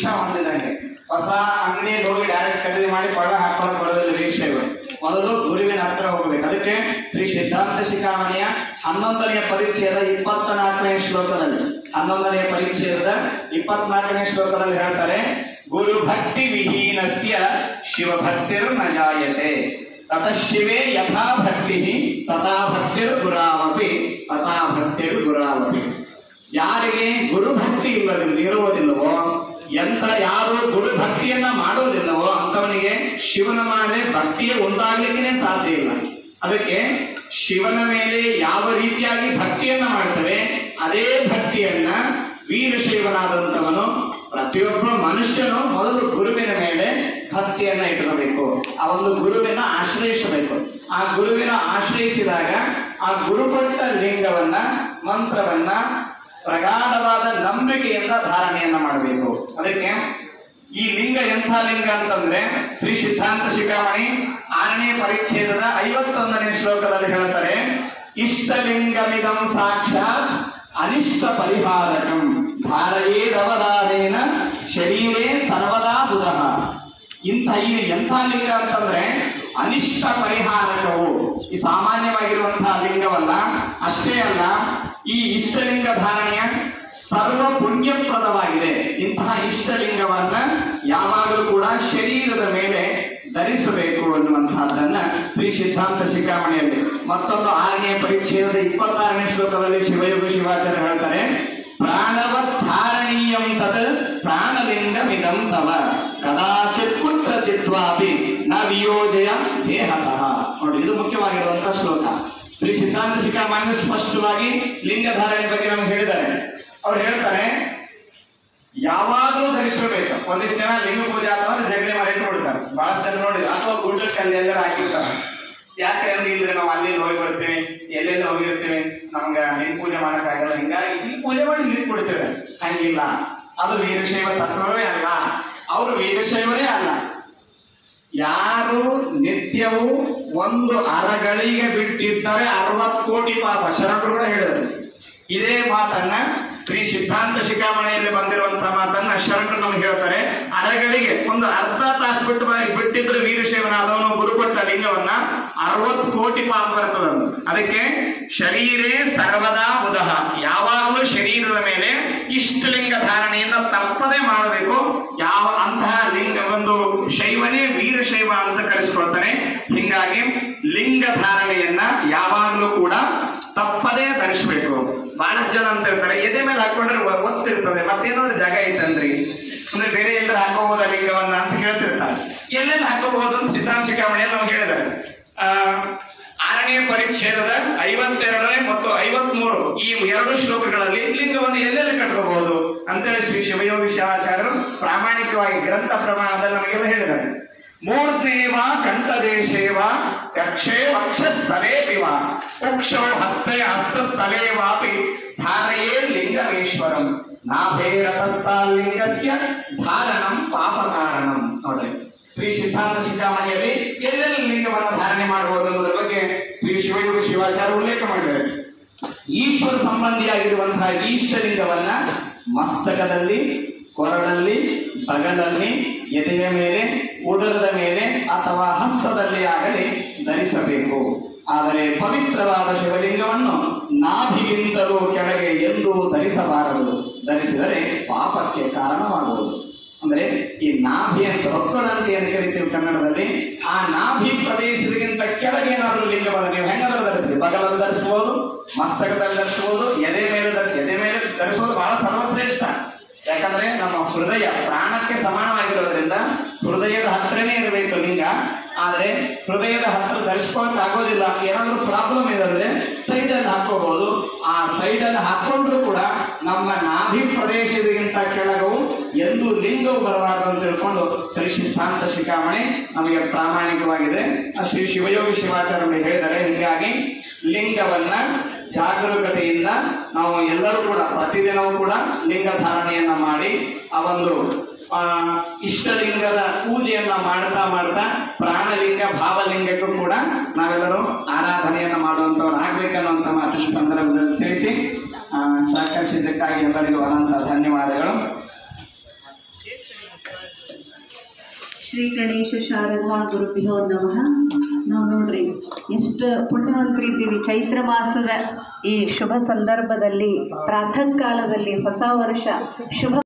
rickshaw ಹೊಂದಿದಂಗೆ ಹೊಸ ಅಂಗಡಿಯಲ್ಲಿ ಹೋಗಿ ಡೈರೆಕ್ಟ್ ಖರೀದಿ ಮಾಡಿ ಕೊಳ್ಳ ಹಾಕೊಂಡು ಬರೋದಿಲ್ಲ ವೀಕ್ಷೆಗಳು ಮೊದಲು ಗುರುವಿನ ಹತ್ರ ಹೋಗ್ಬೇಕು ಅದಕ್ಕೆ ಶ್ರೀ ಸಿದ್ಧಾಂತ ಶಿಖಾಮಣಿಯ ಹನ್ನೊಂದನೆಯ ಪರಿಚಯದ ಇಪ್ಪತ್ತ ನಾಲ್ಕನೇ ಶ್ಲೋಕದಲ್ಲಿ ಹನ್ನೊಂದನೆಯ ಪರಿಚಯದ ಇಪ್ಪತ್ನಾಲ್ಕನೇ ಶ್ಲೋಕದಲ್ಲಿ ಹೇಳ್ತಾರೆ ಗುರು ಭಕ್ತಿ ವಿಹೀನಸ್ಯ ಶಿವಭಕ್ತಿರ್ ನ ಜಾಯತೆ ತತಃ ಶಿವೇ ಯಥಾ ಭಕ್ತಿ ತಥಾ ಭಕ್ತಿರ್ ಗುರಾವಪಿ ತಥಾ ಭಕ್ತಿರ್ ಗುರಾವಪಿ ಯಾರಿಗೆ ಗುರುಭಕ್ತಿ ಇಲ್ಲದಿಲ್ಲ ಇರುವುದಿಲ್ಲವೋ ಎಂತ ಯಾರು ಗುರುಭಕ್ತಿಯನ್ನ ಮಾಡುವುದಿಲ್ಲವೋ ಅಂತವನಿಗೆ ಶಿವನ ಮೇಲೆ ಭಕ್ತಿಯೇ ಉಂಟಾಗ್ಲಿಕ್ಕೆ ಸಾಧ್ಯ ಇಲ್ಲ ಅದಕ್ಕೆ ಶಿವನ ಮೇಲೆ ಯಾವ ರೀತಿಯಾಗಿ ಭಕ್ತಿಯನ್ನ ಮಾಡ್ತವೆ ಅದೇ ಭಕ್ತಿಯನ್ನ ವೀರಶೈವನಾದಂಥವನು ಪ್ರತಿಯೊಬ್ಬ ಮನುಷ್ಯನು ಮೊದಲು ಗುರುವಿನ ಮೇಲೆ ಭಕ್ತಿಯನ್ನ ಇಟ್ಕೋಬೇಕು ಆ ಒಂದು ಗುರುವಿನ ಆಶ್ರಯಿಸಬೇಕು ಆ ಗುರುವಿನ ಆಶ್ರಯಿಸಿದಾಗ ಆ ಗುರು ಕೊಟ್ಟ ಲಿಂಗವನ್ನ ಮಂತ್ರವನ್ನ ಪ್ರಗಾಢವಾದ ನಂಬಿಕೆಯಿಂದ ಧಾರಣೆಯನ್ನ ಮಾಡಬೇಕು ಅದಕ್ಕೆ ಈ ಲಿಂಗ ಎಂಥ ಲಿಂಗ ಅಂತಂದ್ರೆ ಶ್ರೀ ಸಿದ್ಧಾಂತ ಶಿಖಾಮಣಿ ಆರನೇ ಪರಿಚ್ಛೇದದ ಐವತ್ತೊಂದನೇ ಶ್ಲೋಕದಲ್ಲಿ ಹೇಳ್ತಾರೆ ಇಷ್ಟಲಿಂಗಮಿದಂ ಸಾಕ್ಷಾತ್ ಅನಿಷ್ಟ ಪರಿಹಾರಕಂ ಧಾರಯೇದವದಾನೇನ ಶರೀರೇ ಸರ್ವದಾ ಬುಧಃ ಇಂಥ ಈ ಎಂಥ ಲಿಂಗ ಅಂತಂದ್ರೆ ಅನಿಷ್ಟ ಪರಿಹಾರಕವು ಈ ಸಾಮಾನ್ಯವಾಗಿರುವಂತಹ ಲಿಂಗವಲ್ಲ ಅಷ್ಟೇ ಅಲ್ಲ ಈ ಇಷ್ಟಲಿಂಗ ಧಾರಣೆಯ ಸರ್ವ ಪುಣ್ಯಪ್ರದವಾಗಿದೆ ಇಂತಹ ಇಷ್ಟಲಿಂಗವನ್ನ ಯಾವಾಗಲೂ ಕೂಡ ಶರೀರದ ಮೇಲೆ ಧರಿಸಬೇಕು ಅನ್ನುವಂತಹದ್ದನ್ನ ಶ್ರೀ ಸಿದ್ಧಾಂತ ಶಿಖಾಮಣಿಯಲ್ಲಿ ಮತ್ತೊಂದು ಆರನೇ ಪರಿಚ್ಛೇದದ ಇಪ್ಪತ್ತಾರನೇ ಶ್ಲೋಕದಲ್ಲಿ ಶಿವಯೋಗ ಶಿವಾಚಾರ್ಯ ಹೇಳ್ತಾರೆ ಪ್ರಾಣವ ಧಾರಣೀಯಂ ತತ್ ಪ್ರಾಣಲಿಂಗಮಿದಂ ತವ ಕದಾಚಿತ್ ಕುತ್ರ ಚಿತ್ವಾಪಿ ನ ವಿಯೋಜಯ ದೇಹತಃ ನೋಡಿ ಇದು ಮುಖ್ಯವಾಗಿರುವಂತಹ ಶ್ಲೋಕ ಶ್ರೀ ಸಿದ್ಧಾಂತ ಶಿಖಾಮಣಿ ಸ್ಪಷ್ಟವಾಗಿ ಲಿಂಗ ಧಾರಣೆ ಬಗ್ಗೆ ನಮ್ಗೆ ಹೇಳಿದ್ದಾರೆ ಅವ್ರು ಹೇಳ್ತಾರೆ ಯಾವಾಗಲೂ ಧರಿಸಬೇಕು ಒಂದಿಷ್ಟು ಜನ ಲಿಂಗ ಪೂಜೆ ಅಥವಾ ಜಗಲಿ ಮರ ಇಟ್ಕೊಡ್ತಾರೆ ಬಹಳಷ್ಟು ಜನ ನೋಡಿ ಅಥವಾ ಗುಡ್ಡಕ್ಕೆ ಅಲ್ಲಿ ಎಲ್ಲರೂ ಹಾಕಿರ್ತಾರೆ ಯಾಕೆ ಅಂದ್ರೆ ಇಲ್ರಿ ನಾವು ಅಲ್ಲಿ ಹೋಗಿ ಬರ್ತೀವಿ ಎಲ್ಲೆಲ್ಲಿ ಹೋಗಿರ್ತೀವಿ ನಮ್ಗೆ ಲಿಂಗ ಪೂಜೆ ಮಾಡಕ್ಕಾಗಲ್ಲ ಹಿಂಗಾಗಿ ಇಲ್ಲಿ ಪೂಜೆ ಮಾಡಿ ಇಲ್ಲಿ ಕೊಡ್ತೇವೆ ಹಂಗಿಲ್ಲ ಅದು ವೀರಶೈವ ತತ್ವವೇ ಅಲ್ಲ ಅವರು ವೀರಶೈವರೇ ಅಲ್ಲ ಯಾರು ನಿತ್ಯವೂ ಒಂದು ಅರಗಳಿಗೆ ಬಿಟ್ಟಿದ್ದರೆ ಅರವತ್ತು ಕೋಟಿ ಪಾಪ ಶರಣರು ಕೂಡ ಹೇಳಿದರು ಇದೇ ಮಾತನ್ನ ಶ್ರೀ ಸಿದ್ಧಾಂತ ಶಿಖಾಮಣಿಯಲ್ಲಿ ಬಂದಿರುವಂತಹ ಮಾತನ್ನ ಶರಣರು ನಮ್ಗೆ ಹೇಳ್ತಾರೆ ಅರಗಳಿಗೆ ಒಂದು ಅರ್ಧ ತಾಸು ಬಿಟ್ಟು ಬ- ಬಿಟ್ಟಿದ್ರೆ ವೀರಶೈವನಾದವನು ಗುರುಕೊಟ್ಟ ಲಿಂಗವನ್ನ ಅರವತ್ತು ಕೋಟಿ ಪಾಪ ಬರ್ತದಂತ ಅದಕ್ಕೆ ಶರೀರೇ ಸರ್ವದಾ ಬುಧಃ ಯಾವಾಗಲೂ ಶರೀರದ ಮೇಲೆ ಇಷ್ಟಲಿಂಗ ಧಾರಣೆಯನ್ನ ತಪ್ಪದೆ ಮಾಡಬೇಕು ಯಾವ ಅಂತಹ ಲಿಂಗ ಒಂದು ಶೈವನೇ ವೀರಶೈವ ಅಂತ ಕರೆಸ್ಕೊಳ್ತಾನೆ ಹೀಗಾಗಿ ಲಿಂಗ ಧಾರಣೆಯನ್ನ ಯಾವಾಗಲೂ ಕೂಡ ತಪ್ಪದೇ ಧರಿಸಬೇಕು ಬಹಳಷ್ಟು ಜನ ಅಂತ ಇರ್ತಾರೆ ಎದೆ ಮೇಲೆ ಹಾಕೊಂಡ್ರೆ ಒ- ಒತ್ತಿರ್ತದೆ ಮತ್ತೇನಾದ್ರು ಜಾಗ ಐತಂದ್ರಿ ಅಂದ್ರೆ ಬೇರೆ ಎಲ್ಲರೂ ಹಾಕೋಬಹುದ ಲಿಂಗವನ್ನ ಅಂತ ಕೇಳ್ತಿರ್ತಾರೆ ಎಲ್ಲೆಲ್ಲಿ ಹಾಕೋಬಹುದು ಅಂತ ಸಿದ್ಧಾಂತ ಶಿಖಾಮಣಿಯಲ್ಲಿ ನಮ್ಗೆ ಹೇಳಿದ್ದಾರೆ ಆ, ಆರನೇ ಪರಿಚ್ಛೇದದ ಐವತ್ತೆರಡನೇ ಮತ್ತು ಐವತ್ಮೂರು ಈ ಎರಡು ಶ್ಲೋಕಗಳಲ್ಲಿ ಲಿಂಗವನ್ನು ಎಲ್ಲೆಲ್ಲಿ ಕಟ್ಕೋಬಹುದು ಅಂತೇಳಿ ಶ್ರೀ ಶಿವಯೋಗಿ ಶಿವಾಚಾರ್ಯರು ಪ್ರಾಮಾಣಿಕವಾಗಿ ಗ್ರಂಥ ಪ್ರಮಾಣದಲ್ಲಿ ನಮಗೆಲ್ಲ ಹೇಳಿದ್ದಾರೆ ಮೂರ್ಧ್ನೇವ ಕಂಠದೇಶೇವ ಯಕ್ಷೇ ವಕ್ಷಸ್ಥಲೇಪಿವ ಉಕ್ಷೋ ಹಸ್ತೆ ಹಸ್ತಸ್ಥಲೇವಾಪಿ ಧಾರಯೇ ಲಿಂಗಮೇಶ್ವರಂ ನಾಭೇರತಸ್ಥಾಲಿಂಗಸ್ಯ ಧಾರಣಂ ಪಾಪ ಕಾರಣಂ ನೋಡ್ರಿ ಶ್ರೀ ಸಿದ್ಧಾಂತ ಶಿಖಾಮಣಿಯಲ್ಲಿ ಎಲ್ಲೆಲ್ಲಿ ಲಿಂಗವನ್ನು ಧಾರಣೆ ಮಾಡಬಹುದು ಅನ್ನೋದ್ರ ಬಗ್ಗೆ ಶ್ರೀ ಶಿವಯೋಗಿ ಶಿವಾಚಾರ್ಯ ಉಲ್ಲೇಖ ಮಾಡಿದ್ದಾರೆ ಈಶ್ವರ ಸಂಬಂಧಿಯಾಗಿರುವಂತಹ ಈಷ್ಟಲಿಂಗವನ್ನ ಮಸ್ತಕದಲ್ಲಿ ಕೊರಳಲ್ಲಿ ಬಗಲಲ್ಲಿ ಎದೆಯ ಮೇಲೆ ಉದರದ ಮೇಲೆ ಅಥವಾ ಹಸ್ತದಲ್ಲಿ ಆಗಲಿ ಧರಿಸಬೇಕು ಆದರೆ ಪವಿತ್ರವಾದ ಶಿವಲಿಂಗವನ್ನು ನಾಭಿಗಿಂತಲೂ ಕೆಳಗೆ ಎಂದೂ ಧರಿಸಬಾರದು ಧರಿಸಿದರೆ ಪಾಪಕ್ಕೆ ಕಾರಣವಾಗುವುದು ಅಂದ್ರೆ ಈ ನಾಭಿ ಅಂತ ಹೊಕ್ಕಳ ಅಂತ ಏನು ಕರಿತೀವಿ ಕನ್ನಡದಲ್ಲಿ ಆ ನಾಭಿ ಪ್ರದೇಶದಕ್ಕಿಂತ ಕೆಳಗೆ ಏನಾದರೂ ಲಿಂಗವನ್ನು ನೀವು ಹೆಂಗಾದ್ರೂ ಧರಿಸ್ರಿ ಬಗಲಲ್ಲಿ ಧರಿಸಬಹುದು ಮಸ್ತಕದಲ್ಲಿ ಧರಿಸಬಹುದು ಎದೆ ಮೇಲೆ ಧರಿಸಿ ಎದೆ ಮೇಲೆ ಧರಿಸೋದು ಬಹಳ ಸರ್ವಶ್ರೇಷ್ಠ ಯಾಕಂದ್ರೆ ನಮ್ಮ ಹೃದಯ ಪ್ರಾಣಕ್ಕೆ ಸಮಾನವಾಗಿರೋದ್ರಿಂದ ಹೃದಯದ ಹತ್ರನೇ ಇರಬೇಕು ಲಿಂಗ ಆದ್ರೆ ಹೃದಯದ ಹತ್ರ ಧರಿಸ್ಕೊಳಕ್ ಆಗೋದಿಲ್ಲ ಏನಾದ್ರೂ ಪ್ರಾಬ್ಲಮ್ ಇದೆ ಅಂದ್ರೆ ಸೈಡ್ ಅಲ್ಲಿ ಹಾಕೋಬಹುದು ಆ ಸೈಡ್ ಅಲ್ಲಿ ಹಾಕೊಂಡ್ರು ಕೂಡ ನಮ್ಮ ನಾಭಿ ಪ್ರದೇಶದಗಿಂತ ಕೆಳಗವು ಎಂದು ಲಿಂಗವು ಬರಬಾರದು ಅಂತ ತಿಳ್ಕೊಂಡು ಶ್ರೀ ಸಿದ್ಧಾಂತ ಶಿಖಾಮಣಿ ನಮಗೆ ಪ್ರಾಮಾಣಿಕವಾಗಿದೆ ಆ ಶ್ರೀ ಶಿವಯೋಗಿ ಶಿವಾಚಾರ್ಯರು ಹೇಳಿದ್ದಾರೆ ಹೀಗಾಗಿ ಲಿಂಗವನ್ನ ಜಾಗರೂಕತೆಯಿಂದ ನಾವು ಎಲ್ಲರೂ ಕೂಡ ಪ್ರತಿದಿನವೂ ಕೂಡ ಲಿಂಗ ಧಾರಣೆಯನ್ನ ಮಾಡಿ ಆ ಒಂದು ಆ, ಇಷ್ಟಲಿಂಗದ ಪೂಜೆಯನ್ನ ಮಾಡ್ತಾ ಮಾಡ್ತಾ ಪ್ರಾಣಲಿಂಗ ಭಾವಲಿಂಗಕ್ಕೂ ಕೂಡ ನಾವೆಲ್ಲರೂ ಆರಾಧನೆಯನ್ನ ಮಾಡುವಂತವ್ರು ಆಗ್ಬೇಕನ್ನುವಂತ ಮಾತಿನ ಸಂದರ್ಭದಲ್ಲಿ ತಿಳಿಸಿ ಆ, ಸಹಕರಿಸಿದ್ದಕ್ಕಾಗಿ ಎಲ್ಲರಿಗೂ ಅನಂತ ಧನ್ಯವಾದಗಳು ಶ್ರೀ ಗಣೇಶ ಶಾರದಾ ಗುರುಭ್ಯೋ ನಮಃ ನಾವು ನೋಡ್ರಿ ಎಷ್ಟು ಪುಣ್ಯವಂತರಿದ್ದೀವಿ ಚೈತ್ರ ಮಾಸದ ಈ ಶುಭ ಸಂದರ್ಭದಲ್ಲಿ ಪ್ರಾತಃ ಕಾಲದಲ್ಲಿ ಹೊಸ ವರ್ಷ ಶುಭ